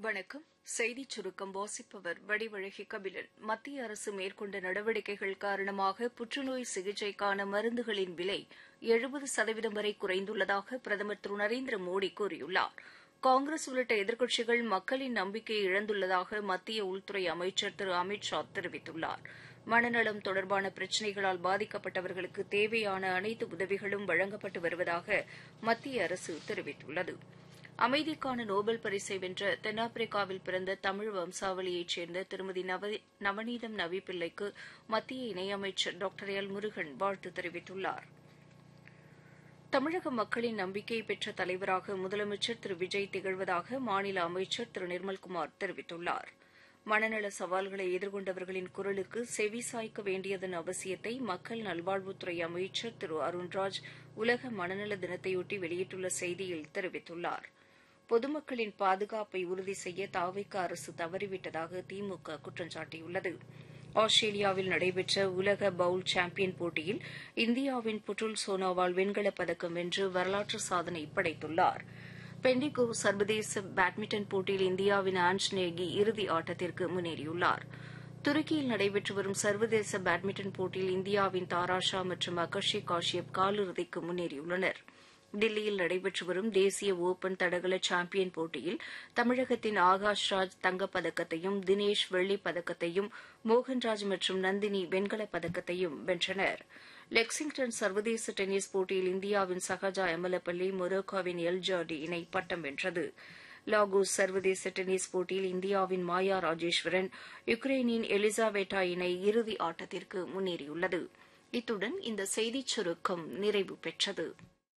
வணக்கம் செய்திச் சுருக்கம் வாசிப்பவர் வடிவழகி கபிலன் மத்திய அரசு மேற்கொண்ட நடவடிக்கைகள் காரணமாக புற்றுநோய் சிகிச்சைக்கான மருந்துகளின் விலை எழுபது சதவீதம் வரை குறைந்துள்ளதாக பிரதமர் திரு நரேந்திர மோடி கூறியுள்ளார் காங்கிரஸ் உள்ளிட்ட எதிர்க்கட்சிகள் மக்களின் நம்பிக்கையை இழந்துள்ளதாக மத்திய உள்துறை அமைச்சர் திரு அமித் ஷா தெரிவித்துள்ளார் மனநலம் தொடர்பான பிரச்சினைகளால் பாதிக்கப்பட்டவர்களுக்கு தேவையான அனைத்து உதவிகளும் வழங்கப்பட்டு வருவதாக மத்திய அரசு தெரிவித்துள்ளது அமைதிக்கான நோபல் பரிசை வென்ற தென்னாப்பிரிக்காவில் பிறந்த தமிழ் வம்சாவளியைச் சேர்ந்த திருமதி நவநீதம் நவி பிள்ளைக்கு மத்திய இணையமைச்சர் டாக்டர் எல் முருகன் வாழ்த்து தெரிவித்துள்ளார் தமிழக மக்களின் நம்பிக்கை பெற்ற தலைவராக முதலமைச்சர் திரு விஜய் திகழ்வதாக மாநில அமைச்சர் திரு நிர்மல்குமார் தெரிவித்துள்ளார் மனநல சவால்களை எதிர்கொண்டவர்களின் குரலுக்கு செவி சாய்க்க வேண்டியதன் அவசியத்தை மக்கள் நல்வாழ்வுத்துறை அமைச்சர் திரு அருண்ராஜ் உலக மனநல தினத்தையொட்டி வெளியிட்டுள்ள செய்தியில் தெரிவித்துள்ளார் பொதுமக்களின் பாதுகாப்பை உறுதி செய்ய தாவைக்க அரசு தவறிவிட்டதாக திமுக குற்றம் சாட்டியுள்ளது ஆஸ்திரேலியாவில் நடைபெற்ற உலக பவுல் சாம்பியன் போட்டியில் இந்தியாவின் புட்டுல் சோனோவால் வெண்கலப் பதக்கம் வென்று வரலாற்று சாதனை படைத்துள்ளார் பெண்டிகோ சர்வதேச பேட்மிண்டன் போட்டியில் இந்தியாவின் ஆன்ஸ் நேகி இறுதி ஆட்டத்திற்கு முன்னேறியுள்ளார் துருக்கியில் நடைபெற்று வரும் சர்வதேச பேட்மிண்டன் போட்டியில் இந்தியாவின் தாராஷா மற்றும் அகர்ஷி காஷ்யப் காலிறுதிக்கு முன்னேறியுள்ளனா் தில்லியில் நடைபெற்று வரும் தேசிய ஒபன் தடகள சாம்பியன் போட்டியில் தமிழகத்தின் ஆகாஷ் ராஜ் தங்கப்பதக்கத்தையும் தினேஷ் வெள்ளிப் பதக்கத்தையும் மோகன்ராஜ் மற்றும் நந்தினி வெண்கலப் பதக்கத்தையும் வென்றனர் லெக்சிங்டன் சர்வதேச டென்னிஸ் போட்டியில் இந்தியாவின் சஹஜா எமலப்பள்ளி மொரோக்காவின் எல் ஜார்டி இணை பட்டம் வென்றது லாகோஸ் சர்வதேச டென்னிஸ் போட்டியில் இந்தியாவின் மாயா ராஜேஸ்வரன் யுக்ரைனின் எலிசாபெட்டா இணை இறுதி ஆட்டத்திற்கு முன்னேறியுள்ளது இத்துடன் இந்த செய்திச் சுருக்கம் நிறைவு பெற்றது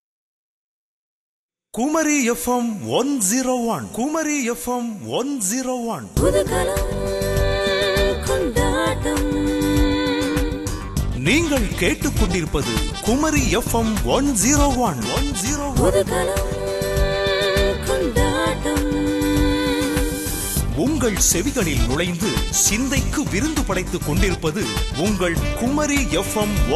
Kumari FM one zero one Kumari FM one zero one புதுகலம் கொண்டாட்டம் நீங்கள் கேட்டுக்கொண்டிருப்பது Kumari FM one zero one one zero one புதுகலம் கொண்டாட்டம் உங்கள் செவிகளில் நுழைந்து சிந்தைக்கு விருந்து படைத்துக் கொண்டிருப்பது உங்கள் குமரி எஃப்எம்